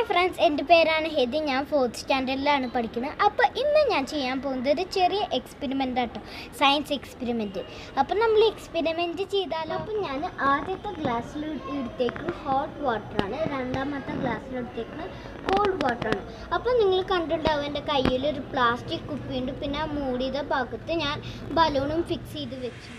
friends എൻ്റെ പേരാണ് ഹെദി ഞാൻ ഫോർത്ത് സ്റ്റാൻഡേർഡിലാണ് പഠിക്കുന്നത് അപ്പോൾ ഇന്ന് ഞാൻ ചെയ്യാൻ പോകുന്നത് ഒരു ചെറിയ എക്സ്പെരിമെൻ്റ് ആട്ടോ സയൻസ് എക്സ്പെരിമെൻറ്റ് അപ്പോൾ നമ്മൾ എക്സ്പെരിമെൻറ്റ് ചെയ്താലോ അപ്പോൾ ഞാൻ ആദ്യത്തെ ഗ്ലാസ്സിൽ എടുത്തേക്കുന്നത് ഹോട്ട് വാട്ടറാണ് രണ്ടാമത്തെ ഗ്ലാസ്സിൽ എടുത്തേക്കുന്നത് കോൾഡ് വാട്ടറാണ് അപ്പോൾ നിങ്ങൾ കണ്ടിട്ടുണ്ടാവും എൻ്റെ കയ്യിൽ ഒരു പ്ലാസ്റ്റിക് കുപ്പിയുണ്ട് പിന്നെ ആ മൂടിയത ഭാഗത്ത് ഞാൻ ബലൂണും ഫിക്സ് ചെയ്ത് വെച്ചിട്ടുണ്ട്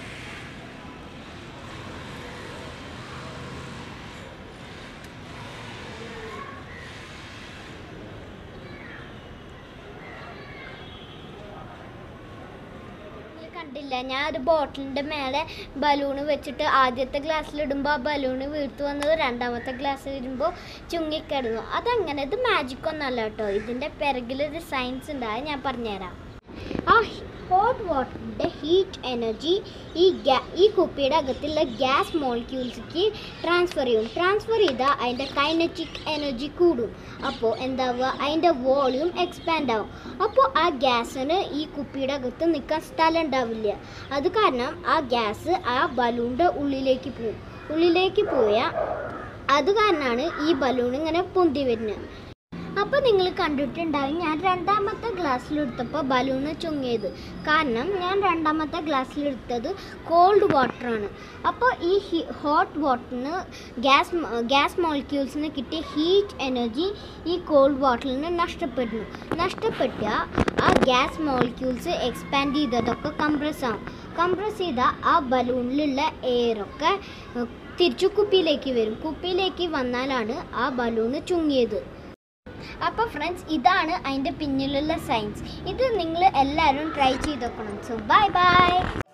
നിങ്ങൾ കണ്ടില്ല ഞാൻ ഒരു ബോട്ടിലിൻ്റെ മേലെ ബലൂണ് വെച്ചിട്ട് ആദ്യത്തെ ഗ്ലാസ്സിലിടുമ്പോൾ ആ ബലൂണ് വീഴ്ത്തു വന്നത് രണ്ടാമത്തെ ഗ്ലാസ്സിൽ ഇടുമ്പോൾ ചുങ്ങിക്കിടന്നു അതങ്ങനെ ഇത് മാജിക് ഒന്നല്ല കേട്ടോ ഇതിൻ്റെ പിറകിലൊരു സയൻസ് ഉണ്ട് അത് ഞാൻ പറഞ്ഞുതരാം ആ ഹോട്ട് വാട്ടറിൻ്റെ ഹീറ്റ് എനർജി ഈ ഗ്യാ ഈ കുപ്പിയുടെ അകത്തുള്ള ഗ്യാസ് മോളിക്യൂൾസിക്ക് ട്രാൻസ്ഫർ ചെയ്യും ട്രാൻസ്ഫർ ചെയ്താൽ അതിൻ്റെ കൈനറ്റിക് എനർജി കൂടും അപ്പോൾ എന്താവുക അതിൻ്റെ വോളിയൂം എക്സ്പാൻഡ് ആവും അപ്പോൾ ആ ഗ്യാസിന് ഈ കുപ്പിയുടെ അകത്ത് നിൽക്കാൻ സ്ഥലം ഉണ്ടാവില്ല അത് കാരണം ആ ഗ്യാസ് ആ ബലൂണിൻ്റെ ഉള്ളിലേക്ക് പോകും ഉള്ളിലേക്ക് പോയാൽ അത് കാരണമാണ് ഈ ബലൂൺ ഇങ്ങനെ പൊന്തി വരുന്നത് അപ്പോൾ നിങ്ങൾ കണ്ടിട്ടുണ്ടാവും ഞാൻ രണ്ടാമത്തെ ഗ്ലാസ്സിലെടുത്തപ്പോൾ ബലൂണ് ചുങ്ങിയത് കാരണം ഞാൻ രണ്ടാമത്തെ ഗ്ലാസ്സിലെടുത്തത് കോൾഡ് വാട്ടറാണ് അപ്പോൾ ഈ ഹോട്ട് വാട്ടറിന് ഗ്യാസ് ഗ്യാസ് മോളിക്യൂൾസിന് കിട്ടിയ ഹീറ്റ് എനർജി ഈ കോൾഡ് വാട്ടറിന് നഷ്ടപ്പെടുന്നു നഷ്ടപ്പെട്ട ആ ഗ്യാസ് മോളിക്യൂൾസ് എക്സ്പാൻഡ് ചെയ്തതൊക്കെ കംപ്രസ് ആവും കംപ്രസ് ചെയ്ത ആ ബലൂണിലുള്ള എയറൊക്കെ തിരിച്ചു കുപ്പിയിലേക്ക് വരും കുപ്പിയിലേക്ക് വന്നാലാണ് ആ ബലൂണ് ചുങ്ങിയത് അപ്പോൾ ഫ്രണ്ട്സ് ഇതാണ് അതിൻ്റെ പിന്നിലുള്ള സയൻസ് ഇത് നിങ്ങൾ എല്ലാവരും ട്രൈ ചെയ്ത് നോക്കണം സോ ബൈ ബൈ